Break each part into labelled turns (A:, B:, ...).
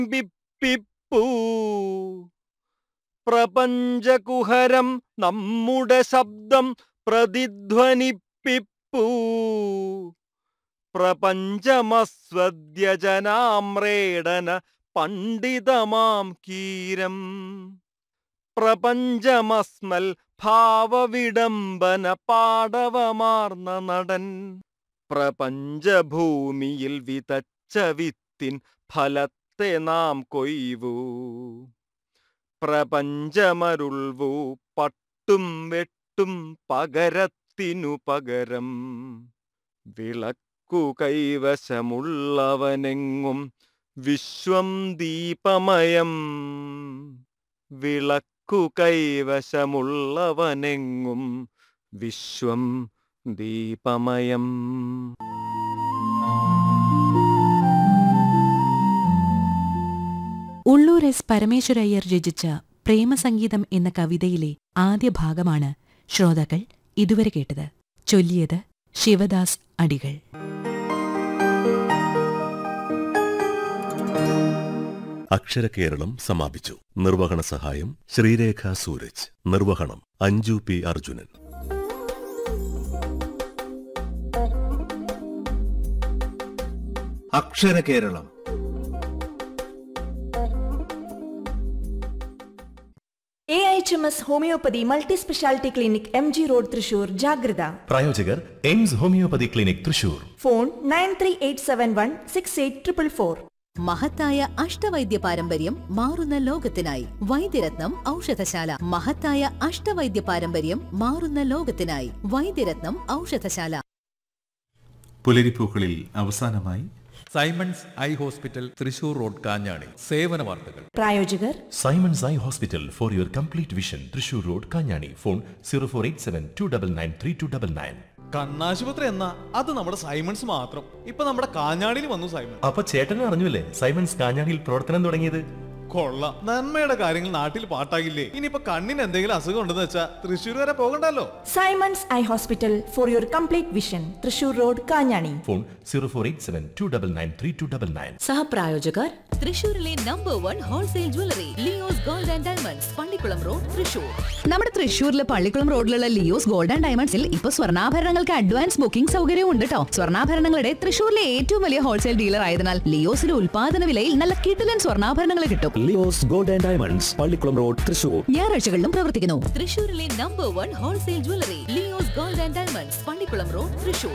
A: ബിപ്പിപ്പൂ പ്രപഞ്ചകുഹരം നമ്മുടെ ശബ്ദം പ്രതിധ്വനിപ്പിപ്പൂ പ്രപഞ്ചമസ്വദ്യജനാമ്രേടന പണ്ഡിതമാം കീരം പ്രപഞ്ചമസ്മൽ ഭാവവിഡംബന പാടവമാർന്ന നടൻ പ്രപഞ്ചഭൂമിയിൽ വിതച്ച വിത്തിൻ ഫലത്തെ നാം കൊയ്വൂ പ്രപഞ്ചമരുൾവൂ പട്ടും വെട്ടും പകരത്തിനു പകരം വിളക്കു കൈവശമുള്ളവനെങ്ങും വിശ്വം ദീപമയം വിളക്കു കൈവശമുള്ളവനെങ്ങും വിശ്വം ദീപമയം
B: ഉള്ളൂർ എസ് പരമേശ്വരയ്യർ രചിച്ച പ്രേമസംഗീതം എന്ന കവിതയിലെ ആദ്യ ഭാഗമാണ് ശ്രോതാക്കൾ ഇതുവരെ കേട്ടത് ചൊല്ലിയത് ശിവദാസ് അടികൾ
C: അക്ഷരകേരളം സമാപിച്ചു നിർവഹണ സഹായം ശ്രീരേഖ സൂരജ് നിർവഹണം Anju P Arjunan
D: Aksharakeralam
E: A H M S homeopathy multi speciality clinic M G road Thrissur ജാഗ്രത
F: പ്രായോജകർ AIMS homeopathy clinic Thrissur
E: phone nine three eight seven one six eight triple four
G: മഹത്തായ അഷ്ടവൈദ്യ പാരമ്പര്യം മാറുന്ന ലോകത്തിനായി വൈദ്യരത്നം ഔഷധശാല മഹത്തായ അഷ്ടവൈദ്യ പാരമ്പര്യം മാറുന്ന ലോകത്തിനായി വൈദ്യരത്നം ഔഷധശാല
H: പുലരിപ്പൂക്കളിൽ അവസാനമായി
I: Simons eye hospital Thrissur road Kanjani സേവന വാർത്തകൾ
E: പ്രായോജകർ
F: Simons eye hospital for your complete vision Thrissur road Kanjani phone zero four eight seven two double nine three two double nine
J: കണ്ണാശുപത്രി എന്നാ അത് നമ്മുടെ സൈമൺസ് മാത്രം ഇപ്പൊ നമ്മുടെ കാഞ്ഞാടിയിൽ വന്നു സൈമൺ
F: അപ്പൊ ചേട്ടനും അറിഞ്ഞില്ലേ സൈമൺസ് കാഞ്ഞാണിയിൽ പ്രവർത്തനം തുടങ്ങിയത്
J: കൊള്ളാം നന്മയുടെ കാര്യങ്ങൾ നാട്ടിൽ പാട്ടാകില്ലേ ഇനിയിപ്പോ കണ്ണിന് എന്തെങ്കിലും അസുഖം ഉണ്ടെന്ന് വെച്ചാ തൃശ്ശൂർ വരെ പോകണ്ടല്ലോ
E: Simons eye hospital for your complete vision Thrissur road Kanjani
F: phone zero four eight seven two double nine three two double nine
G: സഹപ്രായോജകർ തൃശൂരിലെ number one wholesale jewellery Leos gold and diamonds Pallikulam road Thrissur
K: നമ്മുടെ തൃശ്ശൂരിലെ പള്ളിക്കുളം റോഡിലുള്ള ലിയോസ് ഗോൾഡ് ആൻഡ് ഡയമണ്ട്സിൽ ഇപ്പൊ സ്വർണ്ണാഭരണങ്ങൾക്ക് advance booking സൗകര്യവും ഉണ്ട് കേട്ടോ സ്വർണ്ണാഭരണങ്ങളുടെ തൃശ്ശൂരിലെ ഏറ്റവും വലിയ ഹോൾസെയിൽ ഡീലർ ആയതിനാൽ ലിയോസിലെ ഉൽപാദന വിലയിൽ നല്ല കിടിലൻ സ്വർണ്ണാഭരണങ്ങൾ കിട്ടും
L: Leos gold and diamonds Pallikulam road Thrissur
K: ഞായറാഴ്ചകളിലും പ്രവർത്തിക്കുന്നു
G: തൃശൂരിലെ number one wholesale jewellery Leos gold and diamonds Pallikulam road Thrissur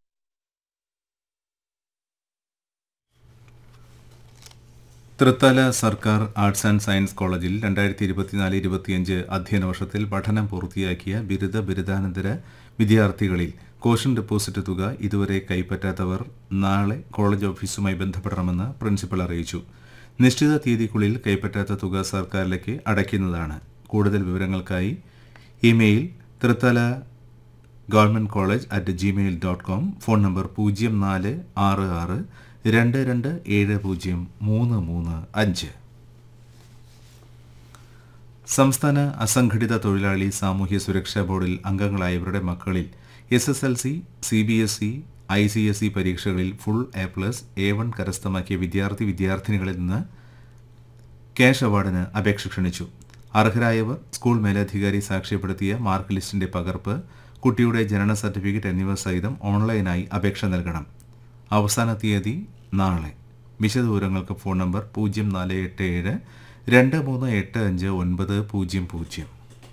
H: Thrithala സർക്കാർ ആർട്സ് ആൻഡ് സയൻസ് കോളേജിൽ രണ്ടായിരത്തി ഇരുപത്തിനാല് ഇരുപത്തിയഞ്ച് അധ്യയന വർഷത്തിൽ പഠനം പൂർത്തിയാക്കിയ ബിരുദ ബിരുദാനന്തര വിദ്യാർത്ഥികളിൽ കോഷൻ ഡെപ്പോസിറ്റ് തുക ഇതുവരെ കൈപ്പറ്റാത്തവർ നാളെ കോളേജ് ഓഫീസുമായി ബന്ധപ്പെടണമെന്ന് പ്രിൻസിപ്പൽ അറിയിച്ചു നിശ്ചിത തീയതിക്കുള്ളിൽ കൈപ്പറ്റാത്ത തുക സർക്കാരിലേക്ക് അടയ്ക്കുന്നതാണ് കൂടുതൽ വിവരങ്ങൾക്കായി email Thrithala government college at Gmail dot com phone number പൂജ്യം നാല് ആറ് ആറ് രണ്ട് രണ്ട് ഏഴ് പൂജ്യം മൂന്ന് മൂന്ന് അഞ്ച് സംസ്ഥാന അസംഘടിത തൊഴിലാളി സാമൂഹ്യ സുരക്ഷാ ബോർഡിൽ അംഗങ്ങളായവരുടെ മക്കളിൽ S S L C C B S E I C S E പരീക്ഷകളിൽ full A plus A one കരസ്ഥമാക്കിയ വിദ്യാർത്ഥി വിദ്യാർത്ഥിനികളിൽ നിന്ന് ക്യാഷ് അവാർഡിന് അപേക്ഷ ക്ഷണിച്ചു അർഹരായവർ സ്കൂൾ മേലധികാരി സാക്ഷ്യപ്പെടുത്തിയ മാർക്ക് ലിസ്റ്റിന്റെ പകർപ്പ് കുട്ടിയുടെ ജനന സർട്ടിഫിക്കറ്റ് എന്നിവ സഹിതം ഓൺലൈനായി അപേക്ഷ നൽകണം അവസാന തീയതി നാളെ വിശദവിവരങ്ങൾക്ക് ഫോൺ നമ്പർ പൂജ്യം നാല് എട്ട് ഏഴ് രണ്ട് മൂന്ന് എട്ട് അഞ്ച് ഒൻപത് പൂജ്യം പൂജ്യം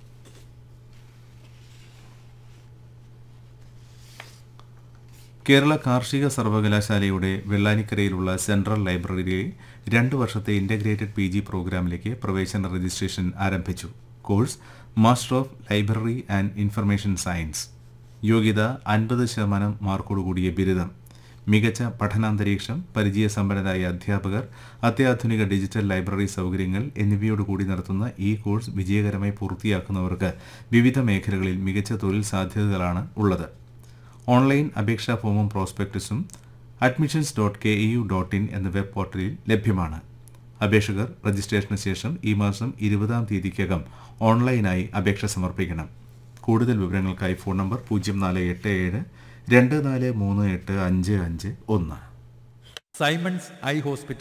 H: കേരള കാർഷിക സർവകലാശാലയുടെ വെള്ളാനിക്കരയിലുള്ള സെൻട്രൽ ലൈബ്രറിയിലെ രണ്ട് വർഷത്തെ ഇന്റഗ്രേറ്റഡ് പി ജി പ്രോഗ്രാമിലേക്ക് പ്രവേശന രജിസ്ട്രേഷൻ ആരംഭിച്ചു course master of library and information science യോഗ്യത അൻപത് ശതമാനം മാർക്കോടുകൂടിയ ബിരുദം മികച്ച പഠനാന്തരീക്ഷം പരിചയസമ്പന്നരായ അധ്യാപകർ അത്യാധുനിക ഡിജിറ്റൽ ലൈബ്രറി സൗകര്യങ്ങൾ എന്നിവയോടുകൂടി നടത്തുന്ന ഈ കോഴ്സ് വിജയകരമായി പൂർത്തിയാക്കുന്നവർക്ക് വിവിധ മേഖലകളിൽ മികച്ച തൊഴിൽ സാധ്യതകളാണ് ഉള്ളത് ഓൺലൈൻ അപേക്ഷാ ഫോമും പ്രോസ്പെക്ടസും admissions dot K E U dot in എന്ന വെബ് പോർട്ടലിൽ ലഭ്യമാണ് അപേക്ഷകർ രജിസ്ട്രേഷന് ശേഷം ഈ മാസം ഇരുപതാം തീയതിക്കകം ഓൺലൈനായി അപേക്ഷ സമർപ്പിക്കണം കൂടുതൽ വിവരങ്ങൾക്കായി ഫോൺ നമ്പർ പൂജ്യം നാല് എട്ട് ഏഴ് രണ്ട് നാല് മൂന്ന് എട്ട് അഞ്ച് അഞ്ച് ഒന്ന്
I: സൈമൺസ് ഐ ഹോസ്പിറ്റൽ